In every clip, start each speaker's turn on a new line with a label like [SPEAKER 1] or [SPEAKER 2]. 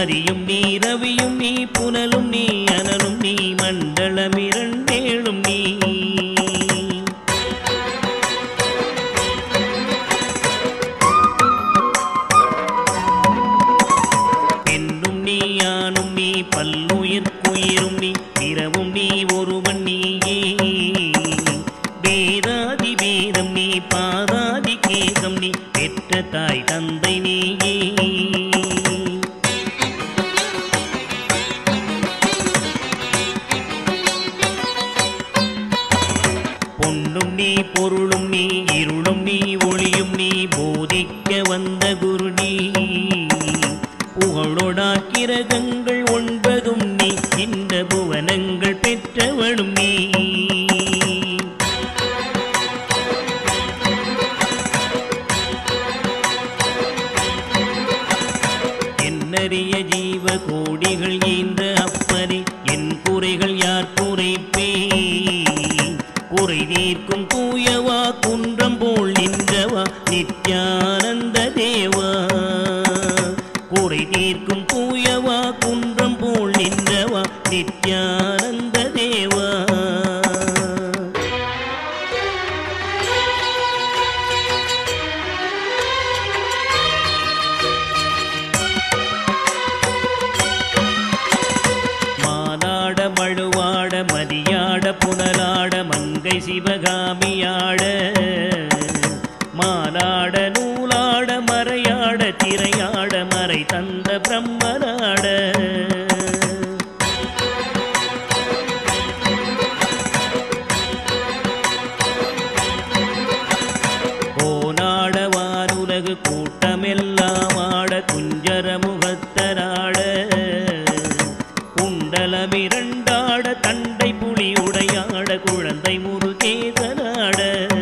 [SPEAKER 1] மதியும் நீ ரவியும் நீ புனலும் நீ அனலும் நீ மண்டலம் இரண்டேழும் நீ பெண்ணும் நீ யானும் நீ பல்லுயிர்க்குயிரும் நீ பிறவும் நீ ஒருவன் நீயே வேதாதி வேதம் நீ பாதாதி கேசம் நீ பெற்ற தாய் தந்தை நீயே பொன்னும் நீ பொருளும் நீ இருளும் நீ ஒளியும் நீ போதிக்க வந்த குரு நீ புகழொடா கிரகங்கள் ஒன்பதும் நீ இந்த புவனங்கள் பெற்றவனும் நீ என்னறிய ஜீவ கோடிகள் ஈன்ற அப்பனே என் குறைகள் யார் குறைப்பே குறை தீர்க்கும் தூயவா குன்றம் போல் நின்றவா நித்யானந்த தேவா குறை தீர்க்கும் தூயவா குன்றம் போல் நின்றவா நித்யானந்த தேவா மானாட மழுவாட மதியாட புனலாட மங்கை சிவகாமியாட மானாட நூலாட மறையாட திரையாட மறை தந்த பிரம்மனாட கோனாட வானுலகு கூட்டமெல்லாம் ஆட குஞ்சர முகத்தராட குண்டலமிரண்டாட தண்டை புலி உடையாட குழந்தை முருகேசனாட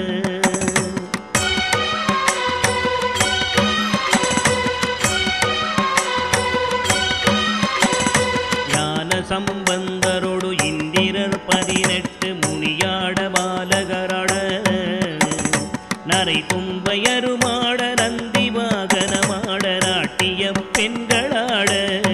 [SPEAKER 1] ஞான சம்பந்தரோடு இந்திரர் பதினெட்டு முனியாட பாலகராட நரை தும்பையருமாட நந்தி வாகனமாட நாட்டிய பெண்களாட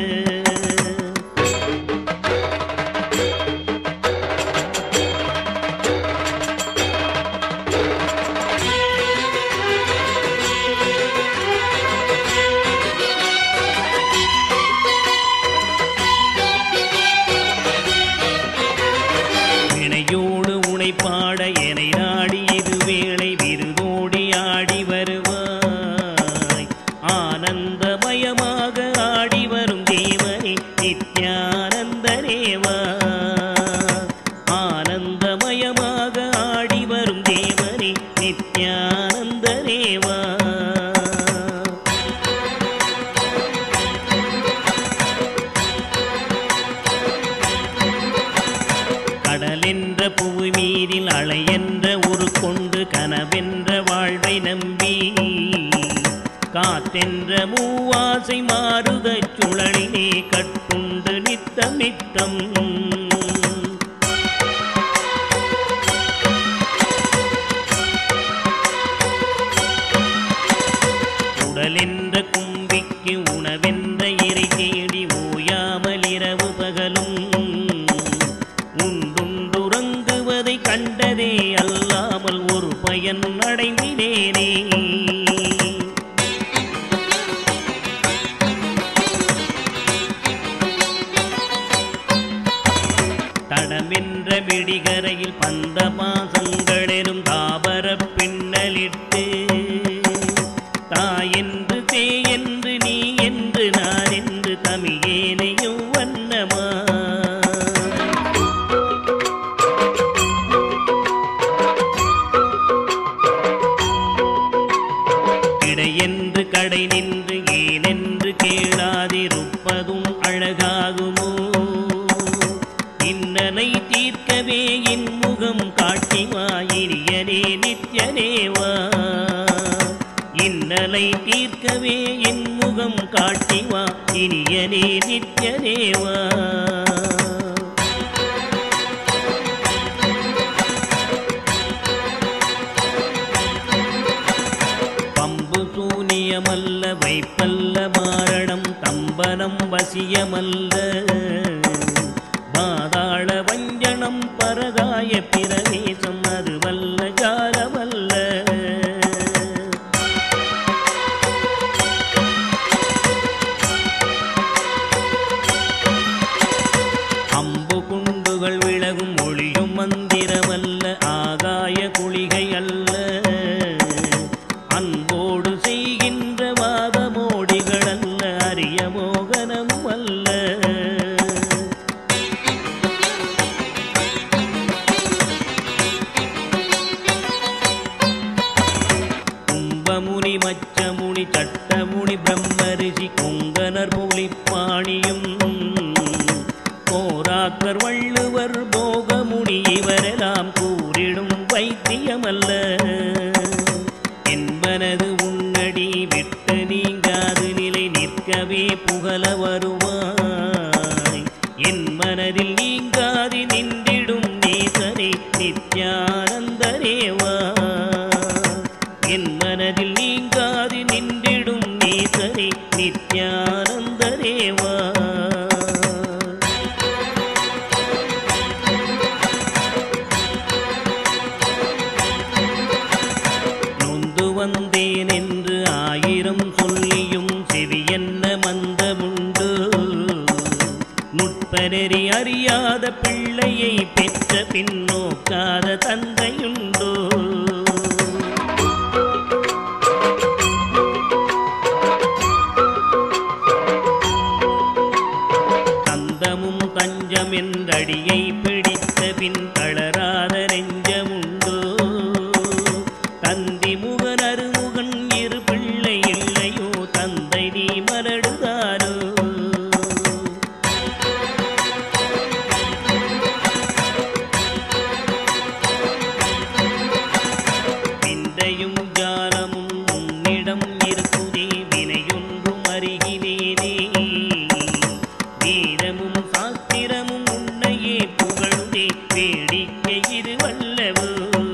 [SPEAKER 1] வினையோடு உனை பாட எனை நாடி இது வேளை விருதோடி ஆடி வருவாய் ஆனந்தமயமாக ஆடி வரும் தேவனே நித்யானந்த தேவா ஆனந்தமயமாக ஆடி வரும் தேவனே நித்யானந்த தேவா கடலென்ற புவி மீதில் அலையென்ற ஒரு கொண்டு கனவென்ற வாழ்வை நம்பி காத்தென்ற மூவாசை மாறுதச் சுழலிலே கட்டுண்டு நித்தம் நித்தம் உடலென்ற கும்பிக்கு உணவென்ற இறை தேடி ஓயாமல் இரவு பகலும் உண்டுண்டுறங்குவதை கண்டதே அல்லாமல் ஒரு பயன் அடைந்தினேனே தடமென்ற விடிகரையில் பந்த மாசங்களெனும் தாபர பின்னலிட்டு தாயென்று தே என்று நீ என்று நான் என்று தமிழேனையும் வண்ணமா இடையென்று கடை நின்று ஏனென்று கேளாதிருப்பதும் அழகாகுமோ இன்னனை தீர்க்கவே என் முகம் காட்டிவா இனியனே நித்யனேவா இன்னலை தீர்க்கவே என் முகம் காட்டிவா இனியனே நித்யனேவா பம்பு சூனியமல்ல வைப்பல்ல மாரணம் தம்ப வம்பனம் வசியமல்ல பாதாள வஞ்சனம் பரகாய பிரவேசம் அதுவல்ல ஜாலமல்ல அம்பு குண்டுகள் விலகும் ஒளியும் மந்திரமல்ல ஆகாய குளிகை அல்ல அன்போடு செய்கின்ற வாதமோடிகள் அல்ல அரிய மோகனம் அல்ல கும்பமுனி மச்சமுனி சட்டமுனி பிரம்மரிஷி கொங்கனர் புலிப்பாணியும் போராக்கர் வள்ளுவர் போகமுனி இவரெல்லாம் கூறிடும் வைத்தியமல்ல என்பனது உன்னடி விட்டு நீங்காது நிலை நிற்கவே புகழ வருவாய் என் மனதில் நீங்காது நின்றிடும் நேசனே நித்யானந்தரேவா என் மனதில் நீங்காது நின்றிடும் நேசனே நித்யானந்தரேவா நொந்து வந்தேன் என்று ஆயிரம் சொல்லியும் செவியென்ன மந்தமுண்டு நுட்பநெறி அறியாத பிள்ளையை பெற்ற பின்னோக்காத தந்தையுண்டோ தந்தமும் தஞ்சம் என்றடியை பிடித்த பின் தளராத நெஞ்சமுண்டோ தந்தி முகன் அருமுகன் இரு பிள்ளை இல்லையோ தந்தை நீ மலடுதாரோ விந்தையும் ஜாலமும் உன்னிடம் இருக்குதே வினையொன்றும் அருகிலேனே வீரமும் சாத்திரமும் உன்னையே புகழுதே வேடிக்கை இது வல்லவோ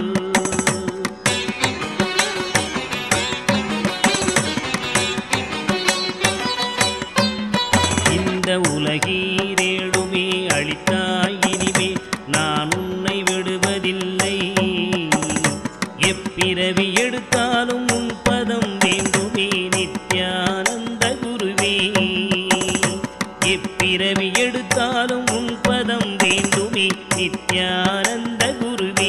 [SPEAKER 1] இந்த உலகீரேழுமே அளித்தாய் இனிமே நான் உன்னை விடுவதில்லை எப்பிறவி எடுத்தாலும் உன் பதம் வேண்டுமே நித்யானந்த குருவே எப்பிறவி எடுத்தாலும் உன் பதம் வேண்டுமே நித்யானந்த குருவே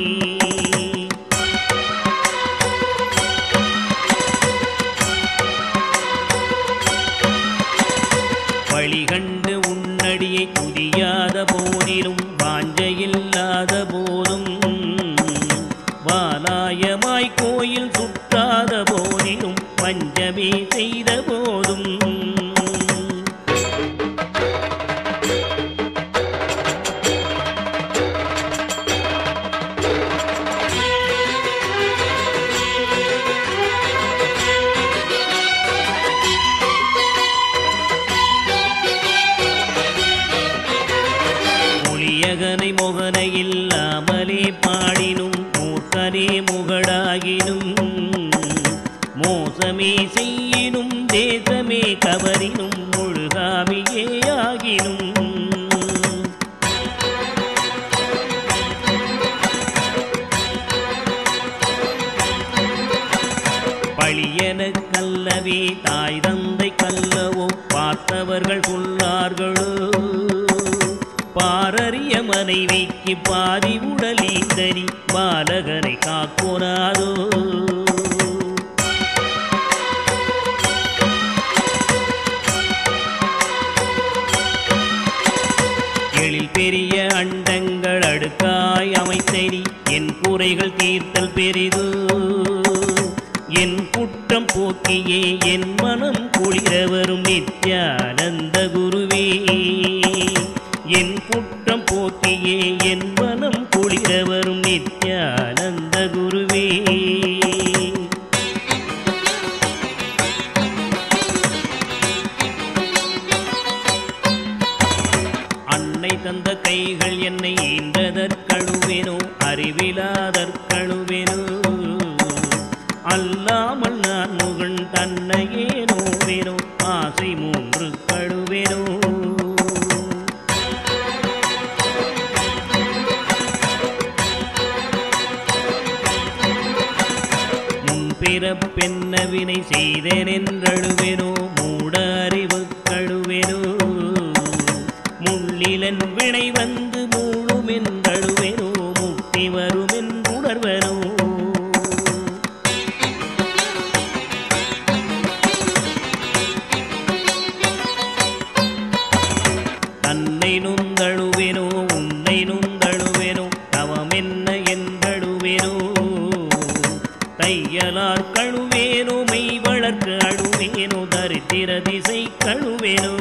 [SPEAKER 1] வழிகண்டு உன்னடியை துதியாத போதிலும் வாஞ்சையில்லாத போதும் வாலாயமாய் கோயில் சுற்றாத போதிலும் பஞ்சமே செய்த போதும் மொழியகனை முகனை இல்லாமலே பாடினும் மூர்க்கனே முகடாகினும் மோசமே செய்யினும் தேசமே கவரினும் முழுகாமியே ஆகினும் பழியன கல்லவே தாய் தந்தை கல்லவோ பார்த்தவர்கள் சொன்னார்களோ பாரறிய மனைவிக்கு பாதி உடலீந்தரி பாலகனை காக்கோனாதோ எழில் பெரிய அண்டங்கள் அடுக்காய் அமைத்தனி என் குறைகள் தீர்த்தல் பெரிது என் குற்றம் போக்கியே என் மனம் குளிர வரும் நித்யானந்த குருவே என் குற்றம் போக்கியே என் மனம் குளிர வரும் நித்யானந்த குருவே அன்னை தந்த கைகள் என்னை ஈன்றதற்கழுவேனோ அறிவிலாதற்கழுவேனோ அல்லாமல் நான் முகன் தன்னையே நோவேனோ ஆசை மூன்று கழுவேனோ வினை செய்தேன் என்றழுவேனோ மூட அறிவு கழுவேனோ முள்ளிலன் வினை வந்து மூழும் என்றழுவேனோ முக்தி வரும் என்றுணர்வனோ தன்னை நுந்தழுவேனோ உன்னை நுந்தழுவேனோ தவம் என்ன என்றழுவேனோ தையலார் கழுவேனோ மெய் வளர்க்க அழுவேனோ தரித்திர திசை கழுவேனோ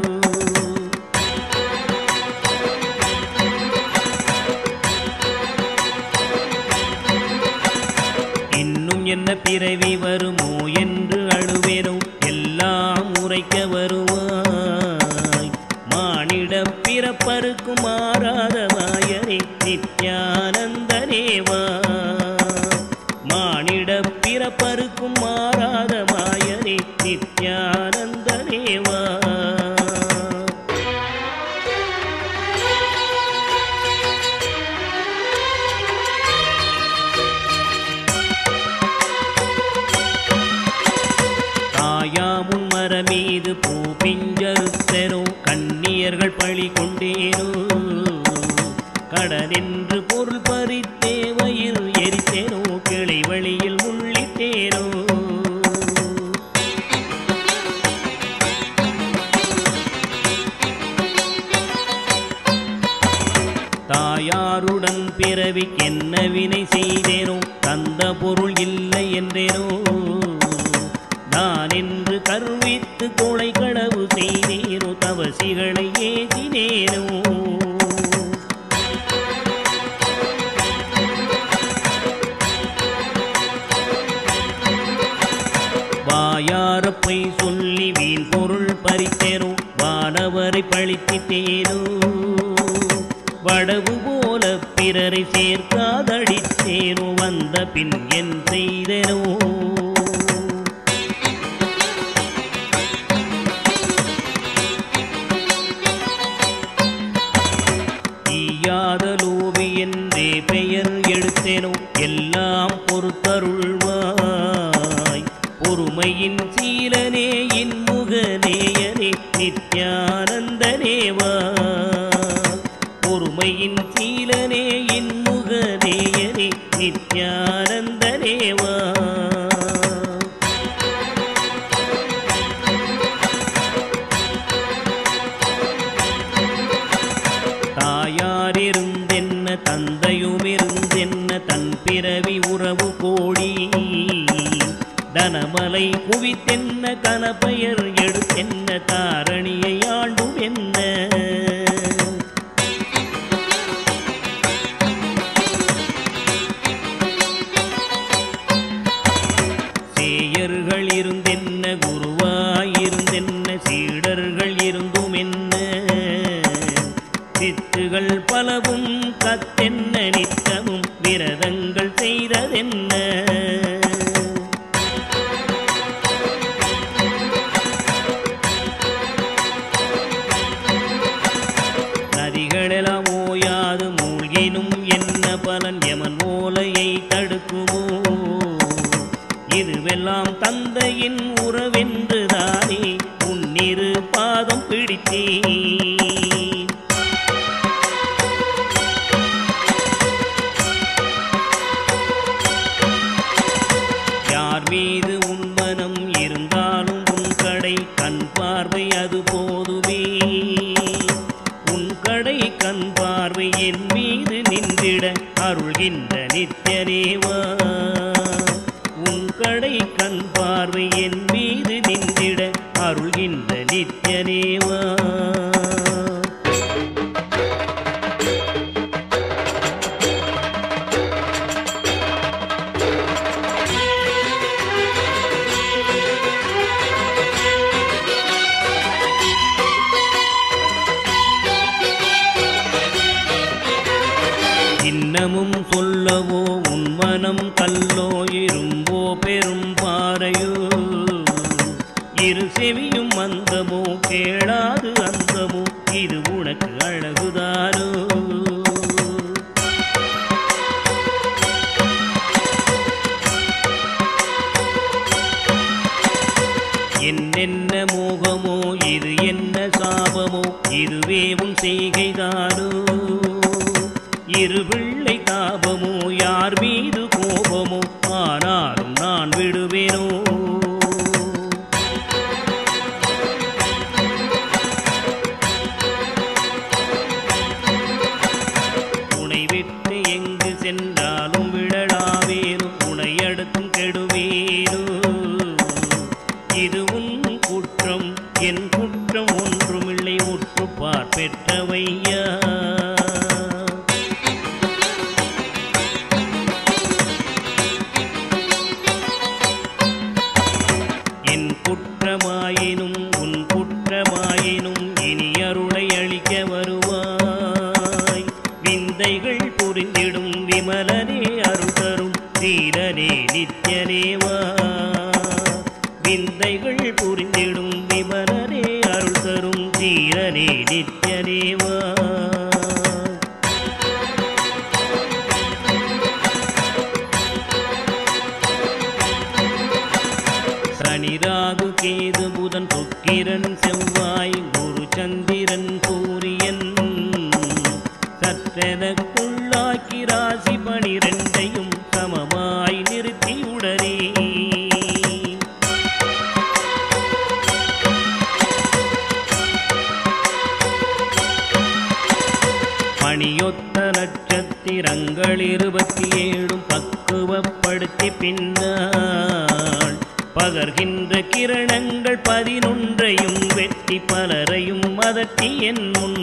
[SPEAKER 1] இன்னும் என்ன பிறவி வருமோ என்று அழுவேனோ எல்லாம் உரைக்க வருவாய் மானிட பிறப்பருக்கும் மாறாத மாயனே நித்யானந்தனேவா மானிட பிறப்பருக்கும் மாறாத மாயனே நித்யானந்தனேவா தாயாமுன் மரமீது பூ பிஞ்சறுத்தனோ கண்ணியர்கள் பழி கொண்டேனோ கடனென்று பொருள் பறித்தே வயிறு எரித்தேனோ கிளை வழியில் முள்ளிட்டேனோ தாயாருடன் பிறவிக்கென்ன வினை செய்தேனோ தந்த பொருள் இல்லை என்றேனோ நான் என்று கருவித்து கொலை களவு செய்தேனோ தவசிகளை ஏசினேனோ வாயாரப்பை சொல்லி வீண் பொருள் பறித்தேனோ வானவரை பழித்திட்டேனோ வடவு போல பிறரை சேர்க்காதடித்தேனோ வந்த பின் என் செய்தேனோ ஈயாத லோபி என்றே பெயர் எடுத்தேனோ எல்லாம் பொறுத்தருள்வாய் பொறுமையின் சீலனே இன்முகநேயனே நித்யானந்தனேவா பொறுமையின் சீலனே இன்முகநேயனே நித்யானந்தனேவா தாயாரிருந்தென்ன தந்தையுமிருந்தென்ன தன் பிறவி உறவு கோடி தனமலை குவித்தென்ன கனப்பெயர் எடுத்தென்ன தாரணியை ஆண்டும் என்ன சேயர்கள் இருந்தென்ன குருவாயிருந்தென்ன சீடர்கள் இருந்தும் என்ன சித்துகள் பலவும் கத்தென்ன நித்தமும் விரதங்கள் செய்ததென்ன நதிகளெல்லாம் ஓயாது மூழ்கினும் என்ன பலன் எமன் ஓலையை தடுக்குமோ இதுவெல்லாம் தந்தையின் உறவென்றுதானே உன்னிரு பாதம் பிடித்தேன் யார் மீது உன் மனம் இருந்தாலும் உன் கடை கண் பார்வை அது போதுமே உன் கடை கண் பார்வை என் மீது நின்றிட அருள்கின்ற நித்யனேவா உன் கடை கண் பார்வை என் மீது நின்றிட அருள்கின்ற நித்யனேவா இன்னமும் சொல்லவோ உன் மனம் கல்லோ இரும்போ பெரும் பாறையோ இரு செவியும் மந்தமோ கேளாது அந்தமோ இது உனக்கு அழகுதானோ இது என்ன சாபமோ இதுவே உன் செய்கைதானோ இரு பிள்ளை தாபமோ யார் மீது கோபமோ ஆனாலும் நான் விடுவேனோ உனை விட்டு எங்கு சென்றாலும் விழலாவேனோ உனை அடுத்தும் கெடுவேனோ இது உன் குற்றம் என் குற்றம் ஒன்றுமில்லை உற்றுப்பார் பெற்றவையா என் குற்றமாயினும் உன் குற்றமாயினும் இனி அருளை அளிக்க வருவாய் விந்தைகள் புரிந்திடும் விமலனே அருள் தரும் தீரனே நித்யனேவா விந்தைகள் புரிந்திடும் விமலனே அருள் தரும் தீரனே நித்யனேவா சனி ராகு கேது புதன் சுக்கிரன் செவ்வாய் குரு சந்திரன் சூரியன் சற்றெனக்குள்ளாக்கி ராசி பனிரெண்டையும் சமமாய் நிறுத்தியுடனே மணியொத்த நட்சத்திரங்கள் இருபத்தி ஏழும் பக்குவப்படுத்தி பின்னாள் பகர்கின்ற கிரணங்கள் பதினொன்றையும் வெட்டி பலரையும் அதட்டி என் முன்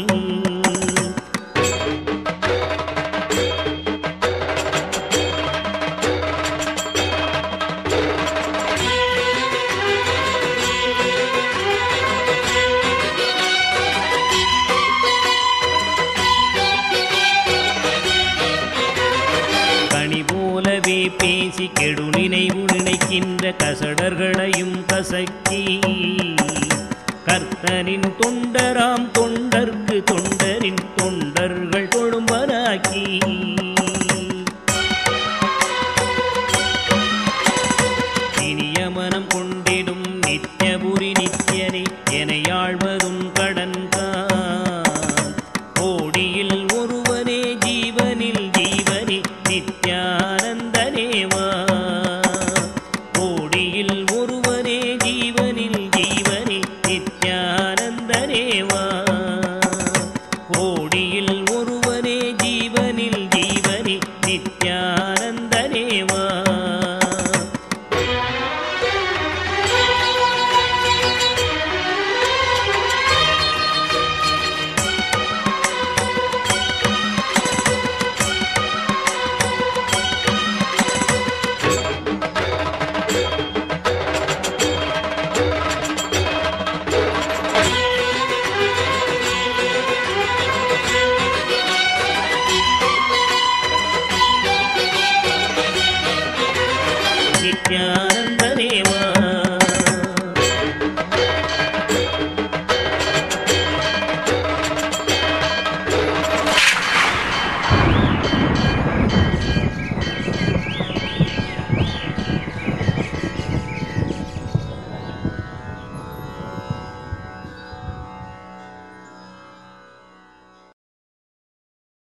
[SPEAKER 1] கனி போலவே பேசி கெடு நினைவு நினைக்கின்ற கசடர்களையும் கசக்கி கர்த்தனின் தொண்டராம் தொண்டர்க்கு தொண்டரின் தொண்டர்கள் கொழும்பனாக்கி